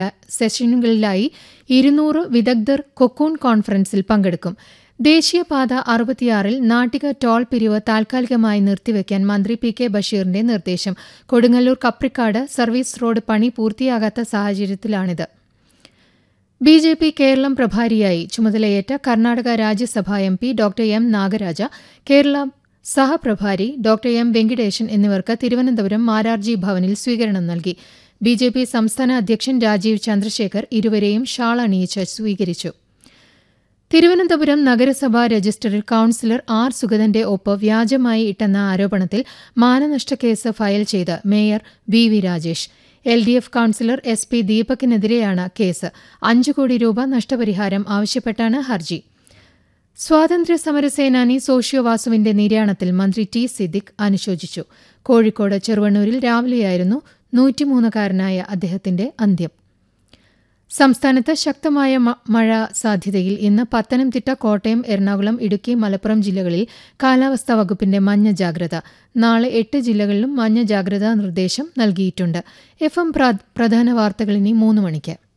സെഷനുകളിലായി ഇരുന്നൂറ് വിദഗ്ധർ കൊക്കൂൺ കോൺഫറൻസിൽ പങ്കെടുക്കും ദേശീയപാത അറുപത്തിയാറിൽ നാട്ടിക ടോൾ പിരിവ് താൽക്കാലികമായി നിർത്തിവെക്കാൻ മന്ത്രി പി കെ ബഷീറിന്റെ നിർദ്ദേശം കൊടുങ്ങല്ലൂർ കപ്രിക്കാട് സർവീസ് റോഡ് പണി പൂർത്തിയാകാത്ത സാഹചര്യത്തിലാണിത് ബി ജെ പി കേരളം പ്രഭാരിയായി ചുമതലയേറ്റ Karnataka Rajya Sabha M P doctor M Nagaraja Kerala സഹപ്രഭാരി ഡോക്ടർ എം വെങ്കിടേശൻ എന്നിവർക്ക് തിരുവനന്തപുരം മാരാർജി ഭവനിൽ സ്വീകരണം നൽകി ബി ജെ പി സംസ്ഥാന അധ്യക്ഷൻ രാജീവ് ചന്ദ്രശേഖർ ഇരുവരെയും ഷാൾ അണിയിച്ച് സ്വീകരിച്ചു തിരുവനന്തപുരം നഗരസഭാ രജിസ്റ്ററിൽ കൌൺസിലർ ആർ സുഗതന്റെ ഒപ്പ് വ്യാജമായി ഇട്ടെന്ന ആരോപണത്തിൽ മാനനഷ്ടക്കേസ് ഫയൽ ചെയ്ത് mayor V V Rajesh L D F councillor S P ദീപകിനെതിരെയാണ് കേസ് അഞ്ചു കോടി രൂപ നഷ്ടപരിഹാരം ആവശ്യപ്പെട്ടാണ് ഹർജി സ്വാതന്ത്ര്യ സമരസേനാനി സോഷ്യോ വാസുവിന്റെ നിര്യാണത്തിൽ മന്ത്രി ടി സിദ്ദിഖ് അനുശോചിച്ചു കോഴിക്കോട് ചെറുവണ്ണൂരിൽ രാവിലെയായിരുന്നു നൂറ്റിമൂന്നുകാരനായ അദ്ദേഹത്തിന്റെ അന്ത്യം സംസ്ഥാനത്ത് ശക്തമായ മഴ സാധ്യതയിൽ ഇന്ന് പത്തനംതിട്ട കോട്ടയം എറണാകുളം ഇടുക്കി മലപ്പുറം ജില്ലകളിൽ കാലാവസ്ഥാ വകുപ്പിന്റെ മഞ്ഞ ജാഗ്രത നാളെ എട്ട് ജില്ലകളിലും മഞ്ഞ ജാഗ്രതാ നിർദ്ദേശം നൽകിയിട്ടുണ്ട് എഫ് എം പ്രധാന വാർത്തകൾ ഇനി മൂന്ന് മണിക്ക്